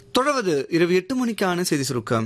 தொடர்வது இரவு எட்டு மணிக்கான செய்தி சுருக்கம்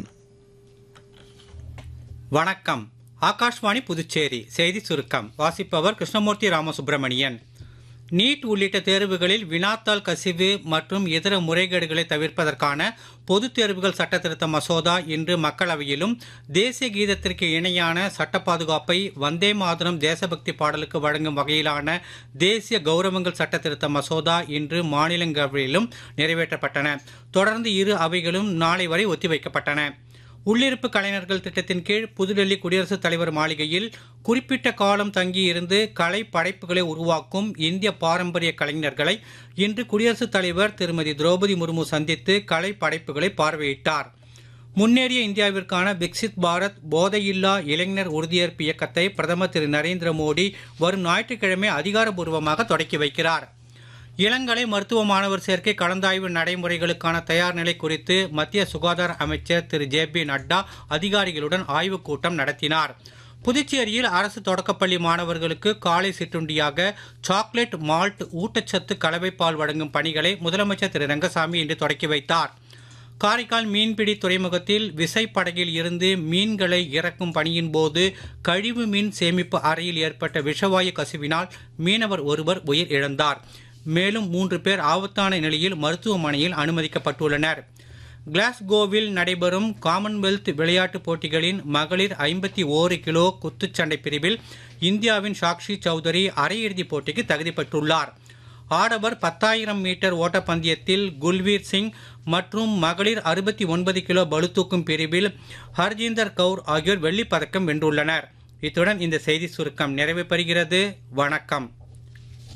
வணக்கம் ஆகாஷ்வாணி புதுச்சேரி செய்தி சுருக்கம் வாசிப்பவர் கிருஷ்ணமூர்த்தி ராமசுப்பிரமணியன் நீட் உள்ளிட்ட தேர்வுகளில் வினாத்தாள் கசிவு மற்றும் இதர முறைகேடுகளை தவிர்ப்பதற்கான பொதுத் தேர்வுகள் சட்ட திருத்த மசோதா இன்று மக்களவையிலும் தேசிய கீதத்திற்கு இணையான சட்ட பாதுகாப்பை வந்தே மாதரம் தேசபக்தி பாடலுக்கு வழங்கும் வகையிலான தேசிய கௌரவங்கள் சட்ட திருத்த மசோதா இன்று மாநிலங்களவையிலும் நிறைவேற்றப்பட்டன தொடர்ந்து இரு அவைகளும் நாளை வரை ஒத்திவைக்கப்பட்டன உள்ளிருப்பு கலைஞர்கள் திட்டத்தின் கீழ் புதுடெல்லி குடியரசுத் தலைவர் மாளிகையில் குறிப்பிட்ட காலம் தங்கியிருந்து கலை படைப்புகளை உருவாக்கும் இந்திய பாரம்பரிய கலைஞர்களை இன்று குடியரசுத் தலைவர் திருமதி திரௌபதி முர்மு சந்தித்து கலை படைப்புகளை பார்வையிட்டார் முன்னேறிய இந்தியாவிற்கான விக்சித் பாரத் போதையில்லா இளைஞர் உறுதியேற்பு இயக்கத்தை பிரதமர் திரு நரேந்திர மோடி வரும் ஞாயிற்றுக்கிழமை அதிகாரப்பூர்வமாக தொடக்கி வைக்கிறார் இளங்கலை மருத்துவ மாணவர் சேர்க்கை கலந்தாய்வு நடைமுறைகளுக்கான தயார் நிலை குறித்து மத்திய சுகாதார அமைச்சர் திரு ஜே பி நட்டா அதிகாரிகளுடன் ஆய்வுக் கூட்டம் நடத்தினார் புதுச்சேரியில் அரசு தொடக்கப்பள்ளி மாணவர்களுக்கு காலை சிற்றுண்டியாக சாக்லேட் மால்ட் ஊட்டச்சத்து கலவைப்பால் வழங்கும் பணிகளை முதலமைச்சர் திரு ரங்கசாமி இன்று தொடக்கி வைத்தார் காரைக்கால் மீன்பிடி துறைமுகத்தில் விசைப்படகில் இருந்து மீன்களை இறக்கும் பணியின் போது கழிவு மீன் சேமிப்பு அறையில் ஏற்பட்ட விஷவாயு கசிவினால் மீனவர் ஒருவர் உயிர் இழந்தார் மேலும் மூன்று பேர் ஆபத்தான நிலையில் மருத்துவமனையில் அனுமதிக்கப்பட்டுள்ளனர் கிளாஸ்கோவில் நடைபெறும் காமன்வெல்த் விளையாட்டுப் போட்டிகளின் மகளிர் ஐம்பத்தி ஓரு கிலோ குத்துச்சண்டை பிரிவில் இந்தியாவின் சாக்ஷி சௌதரி அரையிறுதிப் போட்டிக்கு தகுதி பெற்றுள்ளார் ஆடவர் பத்தாயிரம் மீட்டர் ஓட்டப்பந்தயத்தில் குல்வீர் சிங் மற்றும் மகளிர் அறுபத்தி ஒன்பது கிலோ பளுதூக்கும் பிரிவில் ஹர்ஜீந்தர் கவுர் ஆகியோர் வெள்ளிப் பதக்கம் வென்றுள்ளனர் இத்துடன் இந்த செய்தி சுருக்கம் நிறைவு பெறுகிறது வணக்கம்